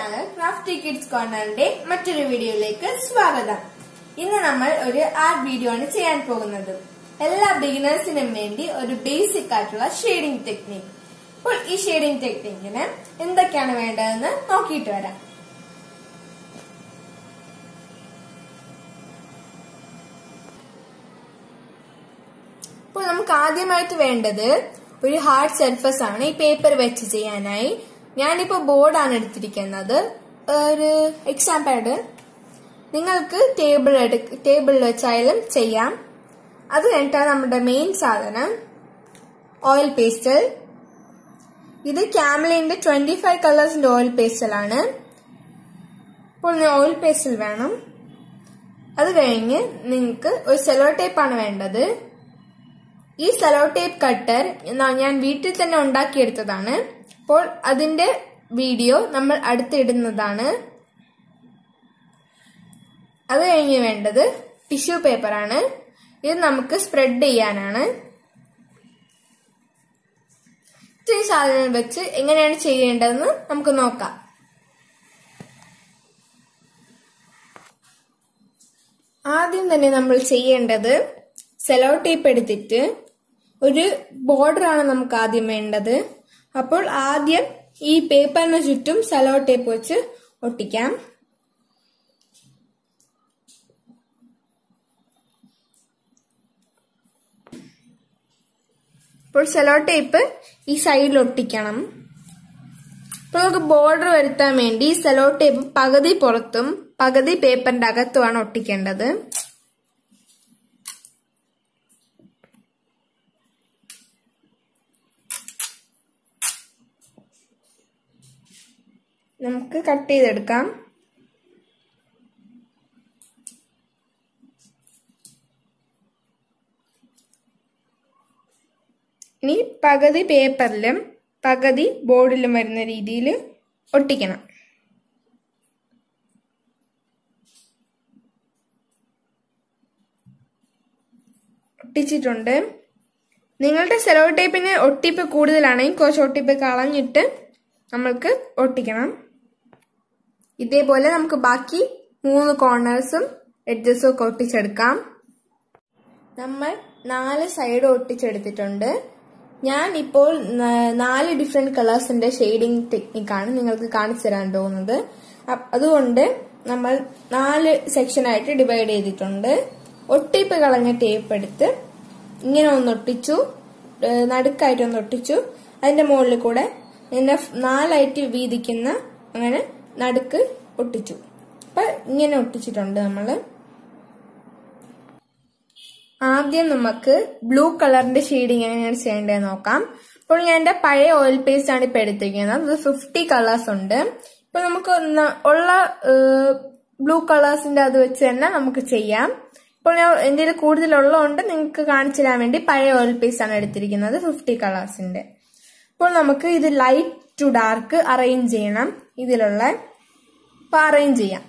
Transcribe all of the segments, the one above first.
channel crafty kids കോർണറിന്റെ മറ്റൊരു വീഡിയോയിലേക്ക് സ്വാഗതം ഇന്ന് നമ്മൾ ഒരു ആർട്ട് വീഡിയോ ആണ് ചെയ്യാൻ പോകുന്നത് എല്ലാ ബിഗിനേഴ്സിനും വേണ്ടി ഒരു ബേസിക് ആയിട്ടുള്ള ഷെയ്ഡിംഗ് ടെക്നിക് അപ്പോൾ ഈ ഷെയ്ഡിംഗ് ടെക്നിക്കിന് എന്തൊക്കെയാണ് വേണ്ടതെന്ന് നോക്കിയിട്ട് വരാം അപ്പോൾ നമുക്ക് ആദ്യമായിട്ട് വേണ്ടത് ഒരു ഹാർഡ് സർഫസ് ആണ് ഈ പേപ്പർ വെച്ച് ചെയ്യാനായി ഞാനിപ്പോ ബോർഡാണ് എടുത്തിരിക്കുന്നത് ഒരു എക്സാം പാഡ് നിങ്ങൾക്ക് ടേബിൾ ടേബിളിൽ വെച്ചായാലും ചെയ്യാം അത് കഴിഞ്ഞിട്ടാണ് നമ്മുടെ മെയിൻ സാധനം ഓയിൽ പേസ്റ്റൽ ഇത് ക്യാമലിന്റെ ട്വന്റി ഫൈവ് കളേഴ്സിന്റെ ഓയിൽ പേസ്റ്റലാണ് അപ്പോൾ ഓയിൽ പേസ്റ്റൽ വേണം അത് കഴിഞ്ഞ് നിങ്ങൾക്ക് ഒരു സെലോ ടേപ്പാണ് വേണ്ടത് ഈ സെലോ ടേപ്പ് കട്ടർ ഞാൻ വീട്ടിൽ തന്നെ ഉണ്ടാക്കിയെടുത്തതാണ് അപ്പോൾ അതിന്റെ വീഡിയോ നമ്മൾ അടുത്തിടുന്നതാണ് അത് കഴിഞ്ഞ് വേണ്ടത് ടിഷ്യൂ പേപ്പറാണ് ഇത് നമുക്ക് സ്പ്രെഡ് ചെയ്യാനാണ് ഇത്രയും സാധനം വെച്ച് എങ്ങനെയാണ് ചെയ്യേണ്ടതെന്ന് നമുക്ക് നോക്കാം ആദ്യം തന്നെ നമ്മൾ ചെയ്യേണ്ടത് സെലോ ടേപ്പ് എടുത്തിട്ട് ഒരു ബോർഡറാണ് നമുക്ക് ആദ്യം വേണ്ടത് അപ്പോൾ ആദ്യം ഈ പേപ്പറിന് ചുറ്റും സെലോ ടേപ്പ് വെച്ച് ഒട്ടിക്കാം ഇപ്പോൾ സെലോ ടേപ്പ് ഈ സൈഡിൽ ഒട്ടിക്കണം ഇപ്പോൾ നമുക്ക് ബോർഡർ വരുത്താൻ വേണ്ടി സെലോ ടേപ്പ് പകുതി പുറത്തും പകുതി പേപ്പറിന്റെ അകത്തുമാണ് ഒട്ടിക്കേണ്ടത് നമുക്ക് കട്ട് ചെയ്തെടുക്കാം ഇനി പകുതി പേപ്പറിലും പകുതി ബോർഡിലും വരുന്ന രീതിയിൽ ഒട്ടിക്കണം ഒട്ടിച്ചിട്ടുണ്ട് നിങ്ങളുടെ സെലോ ടേപ്പിന് ഒട്ടിപ്പ് കൂടുതലാണെങ്കിൽ കുറച്ച് ഒട്ടിപ്പ് കളഞ്ഞിട്ട് നമ്മൾക്ക് ഒട്ടിക്കണം ഇതേപോലെ നമുക്ക് ബാക്കി മൂന്ന് കോർണേഴ്സും എഡ്ജസും ഒക്കെ ഒട്ടിച്ചെടുക്കാം നമ്മൾ നാല് സൈഡ് ഒട്ടിച്ചെടുത്തിട്ടുണ്ട് ഞാൻ ഇപ്പോൾ നാല് ഡിഫറെന്റ് കളേഴ്സിന്റെ ഷെയ്ഡിംഗ് ടെക്നിക്കാണ് നിങ്ങൾക്ക് കാണിച്ചു തരാൻ പോകുന്നത് അതുകൊണ്ട് നമ്മൾ നാല് സെക്ഷനായിട്ട് ഡിവൈഡ് ചെയ്തിട്ടുണ്ട് ഒട്ടിപ്പ് കളഞ്ഞ ടേപ്പ് എടുത്ത് ഇങ്ങനെ ഒന്ന് ഒട്ടിച്ചു നടുക്കായിട്ട് ഒന്ന് ഒട്ടിച്ചു അതിന്റെ മുകളിൽ കൂടെ ഇങ്ങനെ നാലായിട്ട് വീതിക്കുന്ന അങ്ങനെ നടുക്ക് ഒട്ടിച്ചു അപ്പൊ ഇങ്ങനെ ഒട്ടിച്ചിട്ടുണ്ട് നമ്മള് ആദ്യം നമുക്ക് ബ്ലൂ കളറിന്റെ ഷെയ്ഡിങ് എങ്ങനെയാണ് ചെയ്യേണ്ടത് നോക്കാം ഇപ്പോൾ ഞാൻ എന്റെ പഴയ ഓയിൽ പേസ്റ്റ് ആണ് ഇപ്പൊ എടുത്തിരിക്കുന്നത് അത് ഫിഫ്റ്റി കളേഴ്സ് ഉണ്ട് ഇപ്പൊ നമുക്ക് ഉള്ള ബ്ലൂ കളേഴ്സിന്റെ അത് വെച്ച് തന്നെ നമുക്ക് ചെയ്യാം ഇപ്പോൾ ഞാൻ എന്റെ കൂടുതലുള്ളതുകൊണ്ട് നിങ്ങൾക്ക് കാണിച്ചു തരാൻ വേണ്ടി പഴയ ഓയിൽ പേസ്റ്റ് ആണ് എടുത്തിരിക്കുന്നത് ഫിഫ്റ്റി കളേഴ്സിന്റെ ഇപ്പോൾ നമുക്ക് ഇത് ലൈറ്റ് ടു ഡാർക്ക് അറേഞ്ച് ചെയ്യണം ഇതിലുള്ള അപ്പൊ അറേഞ്ച് ചെയ്യാം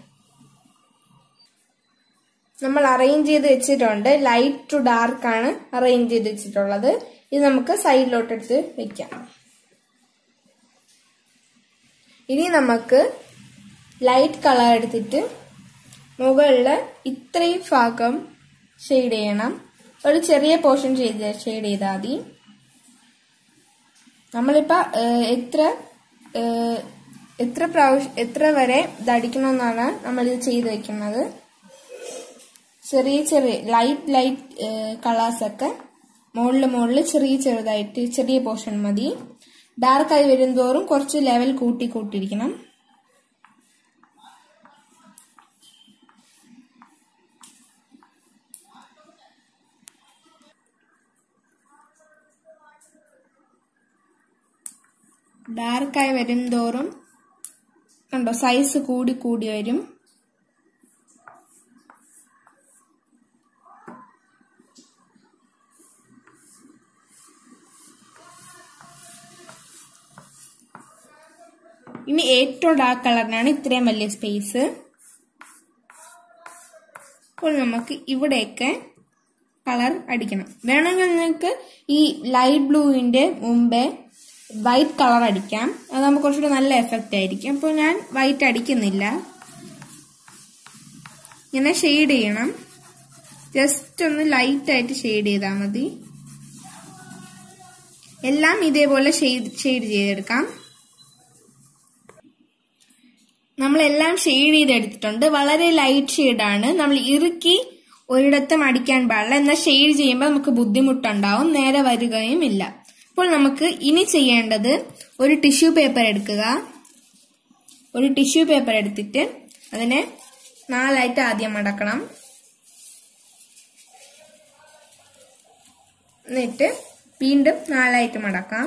നമ്മൾ അറേഞ്ച് ചെയ്ത് വെച്ചിട്ടുണ്ട് ലൈറ്റ് ടു ഡാർക്ക് ആണ് അറേഞ്ച് ചെയ്ത് വെച്ചിട്ടുള്ളത് ഇത് നമുക്ക് സൈഡിലോട്ടെടുത്ത് വെക്കാം ഇനി നമുക്ക് ലൈറ്റ് കളർ എടുത്തിട്ട് മുകളിൽ ഇത്രയും ഭാഗം ഷെയ്ഡ് ചെയ്യണം ഒരു ചെറിയ പോർഷൻ ചെയ്ത് ഷെയ്ഡ് ചെയ്താൽ മതി നമ്മളിപ്പോ എത്ര എത്ര പ്രാവശ്യം എത്ര വരെ ഇതടിക്കണമെന്നാണ് നമ്മൾ ഇത് ചെയ്ത് വെക്കുന്നത് ചെറിയ ചെറിയ ലൈറ്റ് ലൈറ്റ് കളേഴ്സ് ഒക്കെ മുകളിൽ മുകളിൽ ചെറിയ ചെറുതായിട്ട് ചെറിയ പോർഷൻ മതി ഡാർക്കായി വരും തോറും കുറച്ച് ലെവൽ കൂട്ടി കൂട്ടിയിരിക്കണം ഡാർക്കായി വരും തോറും കണ്ടോ സൈസ് കൂടി കൂടി വരും ഇനി ഏറ്റവും ഡാർക്ക് കളറിനാണ് ഇത്രയും വലിയ സ്പേസ് അപ്പോൾ നമുക്ക് ഇവിടെയൊക്കെ കളർ അടിക്കണം വേണമെങ്കിൽ നിങ്ങൾക്ക് ഈ ലൈറ്റ് ബ്ലൂവിന്റെ മുമ്പേ വൈറ്റ് കളർ അടിക്കാം അതാകുമ്പോൾ കുറച്ചുകൂടി നല്ല എഫക്റ്റ് ആയിരിക്കും അപ്പോൾ ഞാൻ വൈറ്റ് അടിക്കുന്നില്ല ഇങ്ങനെ ഷെയ്ഡ് ചെയ്യണം ജസ്റ്റ് ഒന്ന് ലൈറ്റ് ആയിട്ട് ഷെയ്ഡ് ചെയ്താൽ മതി എല്ലാം ഇതേപോലെ ഷെയ്ഡ് ഷെയ്ഡ് ചെയ്തെടുക്കാം നമ്മളെല്ലാം ഷെയ്ഡ് ചെയ്തെടുത്തിട്ടുണ്ട് വളരെ ലൈറ്റ് ഷെയ്ഡാണ് നമ്മൾ ഇറുക്കി ഒരിടത്തും അടിക്കാൻ പാടില്ല എന്നാൽ ഷെയ്ഡ് ചെയ്യുമ്പോൾ നമുക്ക് ബുദ്ധിമുട്ടുണ്ടാവും നേരെ വരികയും ഇല്ല അപ്പോൾ നമുക്ക് ഇനി ചെയ്യേണ്ടത് ഒരു ടിഷ്യൂ പേപ്പർ എടുക്കുക ഒരു ടിഷ്യൂ പേപ്പർ എടുത്തിട്ട് അതിനെ നാലായിട്ട് ആദ്യം മടക്കണം എന്നിട്ട് വീണ്ടും നാലായിട്ട് മടക്കാം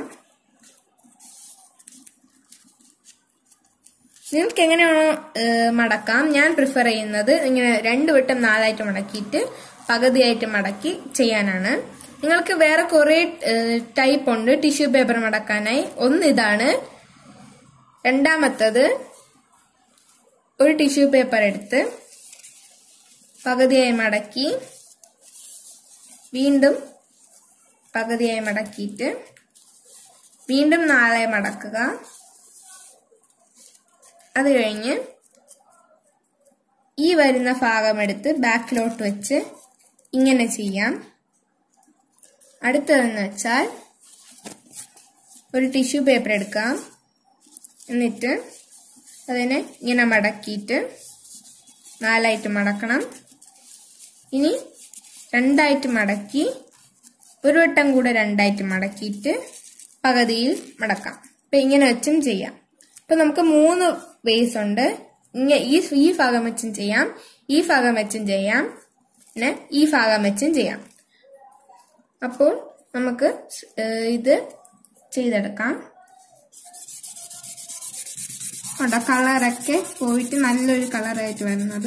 നിങ്ങൾക്ക് എങ്ങനെയാണോ മടക്കാം ഞാൻ പ്രിഫർ ചെയ്യുന്നത് ഇങ്ങനെ രണ്ടു വട്ടം നാലായിട്ട് മടക്കിയിട്ട് പകുതിയായിട്ട് മടക്കി ചെയ്യാനാണ് നിങ്ങൾക്ക് വേറെ കുറെ ടൈപ്പ് ഉണ്ട് ടിഷ്യൂ പേപ്പർ മടക്കാനായി ഒന്ന് ഇതാണ് രണ്ടാമത്തത് ഒരു ടിഷ്യൂ പേപ്പർ എടുത്ത് പകുതിയായി മടക്കി വീണ്ടും പകുതിയായി മടക്കിയിട്ട് വീണ്ടും നാളെ മടക്കുക അത് കഴിഞ്ഞ് ഈ വരുന്ന ഭാഗം എടുത്ത് ബാക്കിലോട്ട് വെച്ച് ഇങ്ങനെ ചെയ്യാം അടുത്തതെന്ന് വെച്ചാൽ ഒരു ടിഷ്യൂ പേപ്പർ എടുക്കാം എന്നിട്ട് അതിനെ ഇങ്ങനെ മടക്കിയിട്ട് നാലായിട്ട് മടക്കണം ഇനി രണ്ടായിട്ട് മടക്കി ഒരു വട്ടം കൂടെ രണ്ടായിട്ട് മടക്കിയിട്ട് പകുതിയിൽ മടക്കാം അപ്പം ഇങ്ങനെ വെച്ചും ചെയ്യാം ഇപ്പം നമുക്ക് മൂന്ന് വേസ് ഉണ്ട് ഇങ്ങനെ ഈ ഈ ഭാഗം വെച്ചും ചെയ്യാം ഈ ഭാഗം വെച്ചും ചെയ്യാം പിന്നെ ഈ ഭാഗം വെച്ചും ചെയ്യാം അപ്പോൾ നമുക്ക് ഇത് ചെയ്തെടുക്കാം കണ്ടോ കളറൊക്കെ പോയിട്ട് നല്ലൊരു കളറായിട്ട് വരുന്നത്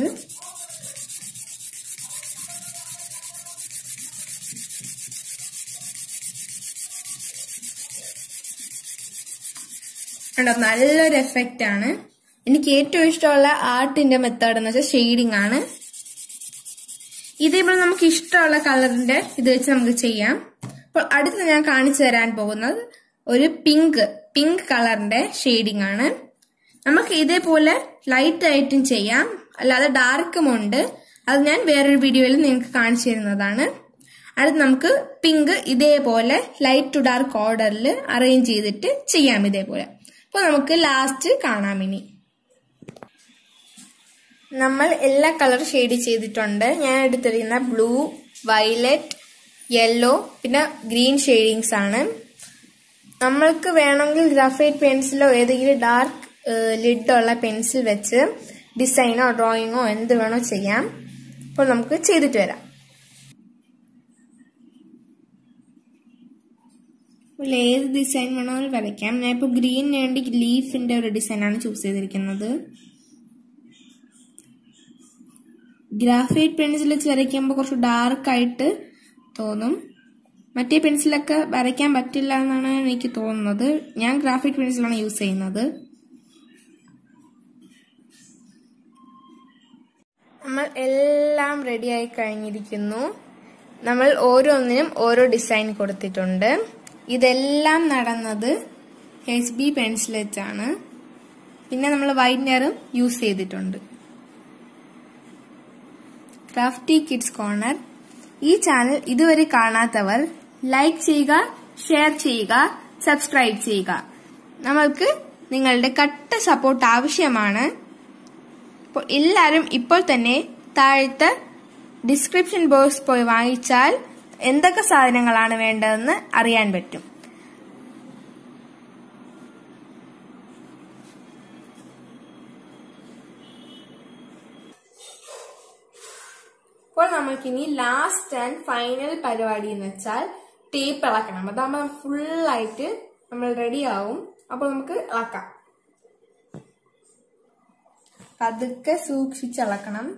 കണ്ടോ നല്ലൊരു എഫക്റ്റ് ആണ് എനിക്ക് ഏറ്റവും ഇഷ്ടമുള്ള ആർട്ടിന്റെ മെത്തേഡ് എന്ന് വെച്ചാൽ ഷെയ്ഡിങ് ആണ് ഇതേപോലെ നമുക്ക് ഇഷ്ടമുള്ള കളറിന്റെ ഇത് വെച്ച് നമുക്ക് ചെയ്യാം അപ്പോൾ അടുത്ത് ഞാൻ കാണിച്ചു തരാൻ പോകുന്നത് ഒരു പിങ്ക് പിങ്ക് കളറിന്റെ ഷെയ്ഡിങ് ആണ് നമുക്ക് ഇതേപോലെ ലൈറ്റ് ആയിട്ടും ചെയ്യാം അല്ലാതെ ഡാർക്കും ഉണ്ട് അത് ഞാൻ വേറൊരു വീഡിയോയിൽ നിങ്ങൾക്ക് കാണിച്ചു തരുന്നതാണ് അടുത്ത് നമുക്ക് പിങ്ക് ഇതേപോലെ ലൈറ്റ് ടു ഡാർക്ക് ഓർഡറിൽ അറേഞ്ച് ചെയ്തിട്ട് ചെയ്യാം ഇതേപോലെ അപ്പോൾ നമുക്ക് ലാസ്റ്റ് കാണാം ഇനി നമ്മൾ എല്ലാ കളർ ഷെയ്ഡ് ചെയ്തിട്ടുണ്ട് ഞാൻ എടുത്തിരിക്കുന്ന ബ്ലൂ വയലറ്റ് യെല്ലോ പിന്നെ ഗ്രീൻ ഷെയ്ഡിങ്സ് ആണ് നമ്മൾക്ക് വേണമെങ്കിൽ ഗ്രാഫൈറ്റ് പെൻസിലോ ഏതെങ്കിലും ഡാർക്ക് ലിഡുള്ള പെൻസിൽ വെച്ച് ഡിസൈനോ ഡ്രോയിങ്ങോ എന്ത് വേണോ ചെയ്യാം അപ്പോൾ നമുക്ക് ചെയ്തിട്ട് വരാം ഏത് ഡിസൈൻ വേണമെങ്കിലും വരയ്ക്കാം ഞാൻ ഇപ്പോൾ ഗ്രീൻ വേണ്ടി ലീഫിന്റെ ഒരു ഡിസൈനാണ് ചൂസ് ചെയ്തിരിക്കുന്നത് ഗ്രാഫൈറ്റ് പെൻസിൽ വെച്ച് വരയ്ക്കുമ്പോൾ കുറച്ച് ഡാർക്കായിട്ട് തോന്നും മറ്റേ പെൻസിലൊക്കെ വരയ്ക്കാൻ പറ്റില്ല എന്നാണ് എനിക്ക് തോന്നുന്നത് ഞാൻ ഗ്രാഫൈറ്റ് പെൻസിലാണ് യൂസ് ചെയ്യുന്നത് നമ്മൾ എല്ലാം റെഡിയായി കഴിഞ്ഞിരിക്കുന്നു നമ്മൾ ഓരോന്നിനും ഓരോ ഡിസൈൻ കൊടുത്തിട്ടുണ്ട് ഇതെല്ലാം നടന്നത് എച്ച് ബി പെൻസിൽ വെച്ചാണ് പിന്നെ നമ്മൾ വൈറ്റ്നറും യൂസ് ചെയ്തിട്ടുണ്ട് ക്രാഫ്റ്റി കിഡ്സ് കോർണർ ഈ ചാനൽ ഇതുവരെ കാണാത്തവർ ലൈക്ക് ചെയ്യുക ഷെയർ ചെയ്യുക സബ്സ്ക്രൈബ് ചെയ്യുക നമ്മൾക്ക് നിങ്ങളുടെ കട്ട സപ്പോർട്ട് ആവശ്യമാണ് അപ്പോൾ എല്ലാവരും ഇപ്പോൾ തന്നെ താഴത്തെ ഡിസ്ക്രിപ്ഷൻ ബോക്സ് പോയി വാങ്ങിച്ചാൽ എന്തൊക്കെ സാധനങ്ങളാണ് വേണ്ടതെന്ന് അറിയാൻ പറ്റും അപ്പോൾ നമ്മൾക്കിനി ലാസ്റ്റ് ആൻഡ് ഫൈനൽ പരിപാടി എന്ന് വെച്ചാൽ ടേപ്പ് ഇളക്കണം അതാകുമ്പോൾ ഫുള്ളായിട്ട് നമ്മൾ റെഡി ആവും അപ്പോൾ നമുക്ക് ഇളക്കാം പതുക്കെ സൂക്ഷിച്ച് ഇളക്കണം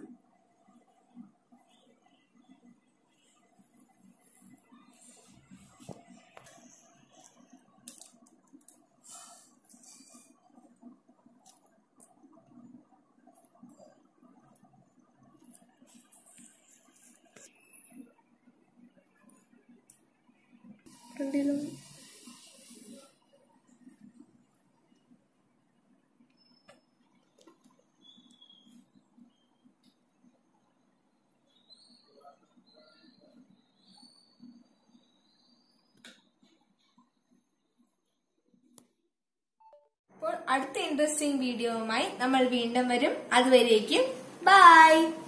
കണ്ടില്ലോ അടുത്ത ഇൻട്രസ്റ്റിംഗ് വീഡിയോവുമായി നമ്മൾ വീണ്ടും വരും അതുവരേക്കും ബൈ